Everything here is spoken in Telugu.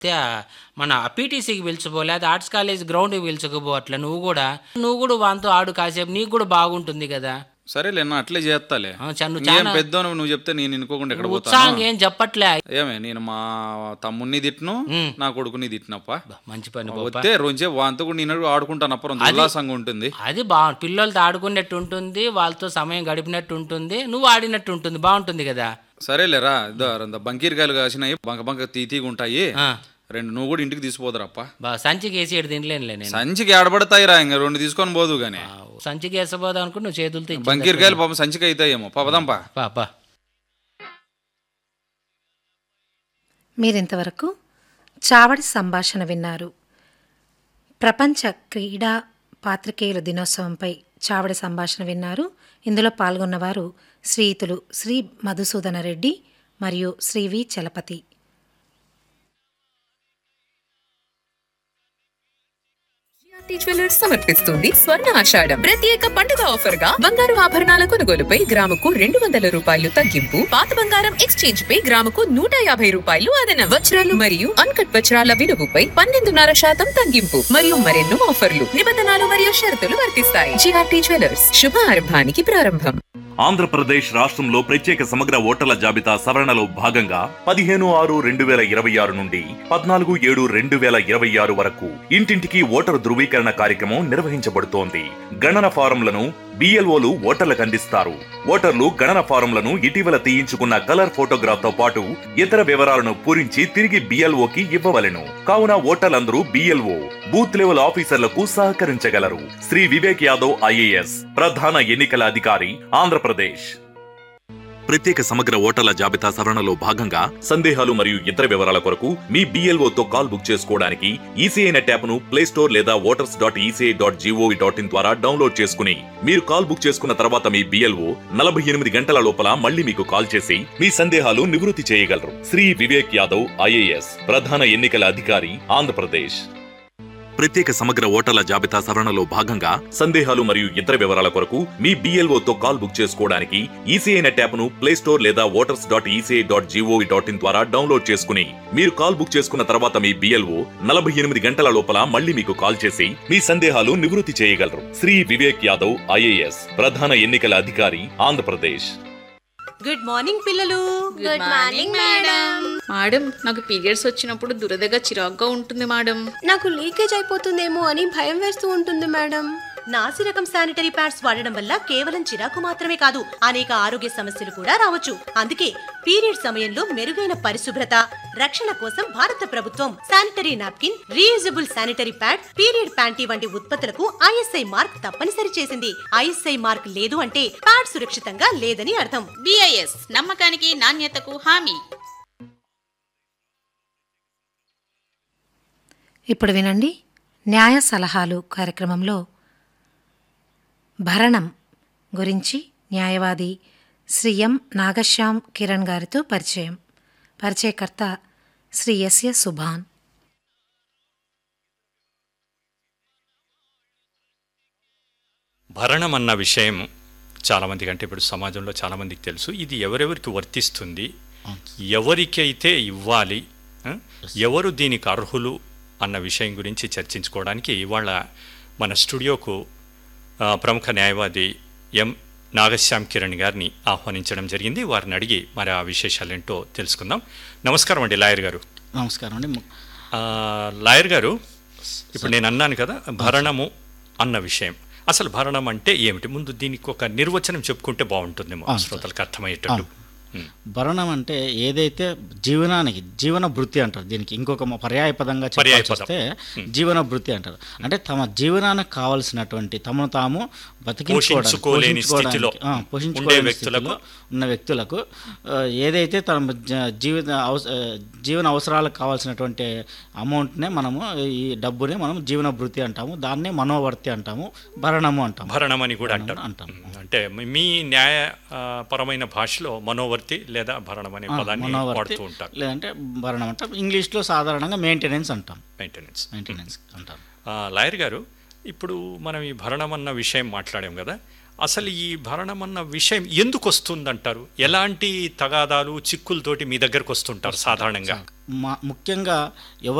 తే మన పీటీసీకి పిలుచుకో లేదా ఆర్ట్స్ కాలేజ్ గ్రౌండ్కి పిలుచుకుపో అట్లా నువ్వు కూడా నువ్వు కూడా వాంతో ఆడు కాసేపు నీకు కూడా బాగుంటుంది కదా సరేలే నా అట్లే చేస్తాలే ఆ, చా- నువ్వు ఇంకేం చాలా పెద్ద నువ్వు చెప్తే నేను ఇనుకోకుండా ఎక్కడ ఉత్సాహం పోతాను ఏం చెప్పట్లే ఏమే నేను మా తమ్ముడిని తిట్టును ఉమ్. నా కొడుకుని తిట్టినప్ప బా, మంచి పని బాబా. వస్తే రోజే వాంతో కూడా నేను ఆడుకుంటాను అప్పుడు ఉల్లాసంగా ఉంటుంది అది బా పిల్లలతో ఆడుకున్నట్టు ఉంటుంది వాళ్ళతో సమయం గడిపినట్టు ఉంటుంది నువ్వు ఆడినట్టు ఉంటుంది బాగుంటుంది కదా సరేలేరా ఇదో రంద బంకీరకాయలు కాసినాయి బంక బంక తీతీగా ఉంటాయి ఆ, రెండు నువ్వు కూడా ఇంటికి తీసిపోదురప్ప బా సంచికి వేసి ఏడు తినలేనులే నేను సంచికి ఆడబడతాయిరా ఇంకా రెండు తీసుకొని పోదు గానీ ఆ, సంచికి వేసబోదాం అనుకుని నువ్వు చేతులతో ఇచ్చి- బంకీరకాయలు పాపం సంచికి అవుతాయేమో పాపదంపా పా పా మీరింతవరకు చావడి సంభాషణ విన్నారు ప్రపంచ క్రీడా పాత్రికేయుల దినోత్సవంపై చావడి సంభాషణ విన్నారు ఇందులో పాల్గొన్నవారు శ్రీయుతులు శ్రీ మధుసూదన రెడ్డి మరియు Shri V Chalapathi GRT jewellers సమర్పిస్తుంది స్వర్ణ ఆషాఢం ప్రత్యేక పండుగ ఆఫర్ గా బంగారు ఆభరణాల కొనుగోలుపై గ్రాముకు రెండు వందల రూపాయలు తగ్గింపు పాత బంగారం ఎక్స్చేంజ్ పై గ్రాముకు నూట యాభై రూపాయలు అదన వజ్రాలు మరియు అన్కట్ వజ్రాల విలువపై పన్నెండున్నర శాతం తగ్గింపు మరియు మరెన్నో ఆఫర్లు నిబంధనలు మరియు షరతులు వర్తిస్తాయి జిఆర్టీ జ్యువెలర్స్ శుభ ఆరంభానికి ప్రారంభం ఆంధ్రప్రదేశ్ రాష్ట్రంలో ప్రత్యేక సమగ్ర ఓటర్ల జాబితా సవరణలో భాగంగా పదిహేను ఆరు రెండు వేల ఇరవై ఆరు నుండి పద్నాలుగు ఏడు రెండు వేల ఇరవై ఆరు వరకు ఇంటింటికి ఓటరు ధృవీకరణ కార్యక్రమం నిర్వహించబడుతోంది గణన ఫారంలను బిఎల్ఓలు ఓటర్లకు అందిస్తారు ఓటర్లు గణన ఫారంలను ఇటీవల తీయించుకున్న కలర్ ఫోటోగ్రాఫ్ తో పాటు ఇతర వివరాలను పూరించి తిరిగి బిఎల్ఓకి ఇవ్వవలెను కావున ఓటర్లందరూ బిఎల్ఓ బూత్ లెవెల్ ఆఫీసర్లకు సహకరించగలరు శ్రీ వివేక్ యాదవ్ ఐఏఎస్ ప్రధాన ఎన్నికల అధికారి ఆంధ్రప్రదేశ్ ప్రత్యేక సమగ్ర ఓటర్ల జాబితా సవరణలో భాగంగా సందేహాలు మరియు ఇతర వివరాల కొరకు మీ BLO తో కాల్ బుక్ చేసుకోవడానికి ఈసీఐ నెట్ యాప్ ను ప్లే స్టోర్ లేదా voters dot ECI dot G O V dot in ద్వారా డౌన్లోడ్ చేసుకుని మీరు కాల్ బుక్ చేసుకున్న తర్వాత మీ బిఎల్ఓ నలభై ఎనిమిది గంటల లోపల మళ్ళీ మీకు కాల్ చేసి మీ సందేహాలు నివృత్తి చేయగలరు శ్రీ వివేక్ యాదవ్ ఐఏఎస్ ప్రధాన ఎన్నికల అధికారి ఆంధ్రప్రదేశ్ ప్రత్యేక సమగ్ర ఓటర్ల జాబితా సవరణలో భాగంగా సందేహాలు మరియు ఇతర వివరాల కొరకు మీ BLO తో కాల్ బుక్ చేసుకోవడానికి ఈసీఐ నెట్ యాప్ ను ప్లే స్టోర్ లేదా voters dot ECI dot G O V dot in ద్వారా డౌన్లోడ్ చేసుకుని మీరు కాల్ బుక్ చేసుకున్న తర్వాత మీ బిఎల్ఓ నలభై ఎనిమిది గంటల లోపల మళ్ళీ మీకు కాల్ చేసి మీ సందేహాలు నివృత్తి చేయగలరు శ్రీ వివేక్ యాదవ్ ఐఏఎస్ ప్రధాన ఎన్నికల అధికారి ఆంధ్రప్రదేశ్ గుడ్ మార్నింగ్ పిల్లలు గుడ్ మార్నింగ్ మేడం మేడం నాకు పీరియడ్స్ వచ్చినప్పుడు దురదగా చిరాగ్గా ఉంటుంది మేడం నాకు లీకేజ్ అయిపోతుందేమో అని భయం వేస్తూ ఉంటుంది మేడం నాసి రకం శానిటరీ ప్యాడ్స్ వాడడం వల్ల కేవలం చిరాకు మాత్రమే కాదు అనేక ఆరోగ్య సమస్యలు కూడా రావచ్చు అందుకే పీరియడ్ సమయంలో మెరుగైన పరిశుభ్రత రక్షణ కోసం భారత ప్రభుత్వం sanitary napkin reusable sanitary pad period panty వంటి ఉత్పత్తులకు ఐఎస్ఐ మార్క్ తప్పనిసరి చేసింది ఐఎస్ఐ మార్క్ లేదు అంటే ప్యాడ్ సురక్షితంగా లేదని అర్థం బిఐఎస్ నమ్మకానికి నాణ్యతకు హామీ ఇప్పుడు వినండి న్యాయ సలహాలు కార్యక్రమంలో భరణం గురించి న్యాయవాది శ్రీ ఎం నాగశ్యామ్ కిరణ్ గారితో పరిచయం పరిచయకర్త శ్రీ ఎస్ఎస్ సుభాన్ భరణం అన్న విషయం చాలామందికి అంటే ఇప్పుడు సమాజంలో చాలామందికి తెలుసు ఇది ఎవరెవరికి వర్తిస్తుంది ఎవరికైతే ఇవ్వాలి ఆ? ఎవరు దీనికి అర్హులు అన్న విషయం గురించి చర్చించుకోవడానికి ఇవాళ మన స్టూడియోకు ఆ, ప్రముఖ న్యాయవాది ఎం నాగశ్యామ్ కిరణ్ గారిని ఆహ్వానించడం జరిగింది వారిని అడిగి మరి ఆ విశేషాలు ఏంటో తెలుసుకుందాం నమస్కారం అండి లాయర్ గారు నమస్కారం అండి ము- ఆ, లాయర్ గారు ఇప్పుడు నేను అన్నాను కదా భరణము అన్న విషయం అసలు భరణం అంటే ఏమిటి ముందు దీనికి ఒక నిర్వచనం చెప్పుకుంటే బాగుంటుందేమో అవును సార్. శ్రోతలకు అర్థమయ్యేటట్టు ఉమ్. భరణం అంటే ఏదైతే జీవనానికి జీవన భృతి అంటారు దీనికి ఇంకొక మ- పర్యాయ పదంగా పర్యాయ చెప్పాల్సి పదం. వస్తే జీవన భృతి అంటారు అంటే తమ జీవనానికి కావలసినటువంటి తమను తాము బతికించుకోవడానికి పోషించుకోలేని పోషించుకోవడానికి, స్థితిలో ఆ, ఉండే పోషించుకోలేని వ్యక్తులకు స్థితిలో ఉన్న వ్యక్తులకు ఆ, ఏదైతే తమ జ- జీవిత అవస ఆ, జీవన అవసరాలకు కావాల్సినటువంటి అమౌంట్నే మనము ఈ డబ్బునే మనం జీవన భృతి అంటాము దాన్నే మనోవర్తి అంటాము భరణము అంటాము భరణం అని కూడా భరణం అంటారు అంటాం. ఉమ్. అంటే మీ న్యాయ ఆ, పరమైన భాషలో మనోవర్తి లేదా భరణం అనే ఆ, పదాన్ని మనోవర్తి వాడుతూ ఉంటారు లేదంటే భరణం అంటాం ఇంగ్లీష్లో సాధారణంగా మెయింటెనెన్స్ అంటాం మెయింటెనెన్స్ మెయింటెనెన్స్ అంటాం ఆ, లాయర్ గారు ఇప్పుడు మనం ఈ భరణం అన్న విషయం మాట్లాడాం కదా అసలు ఈ భరణం అన్న విషయం ఎందుకు వస్తుందంటారు ఎలాంటి తగాదాలు చిక్కులతోటి మీ దగ్గరకు వస్తుంటారు సాధారణంగా మా ముఖ్యంగా ఎవరు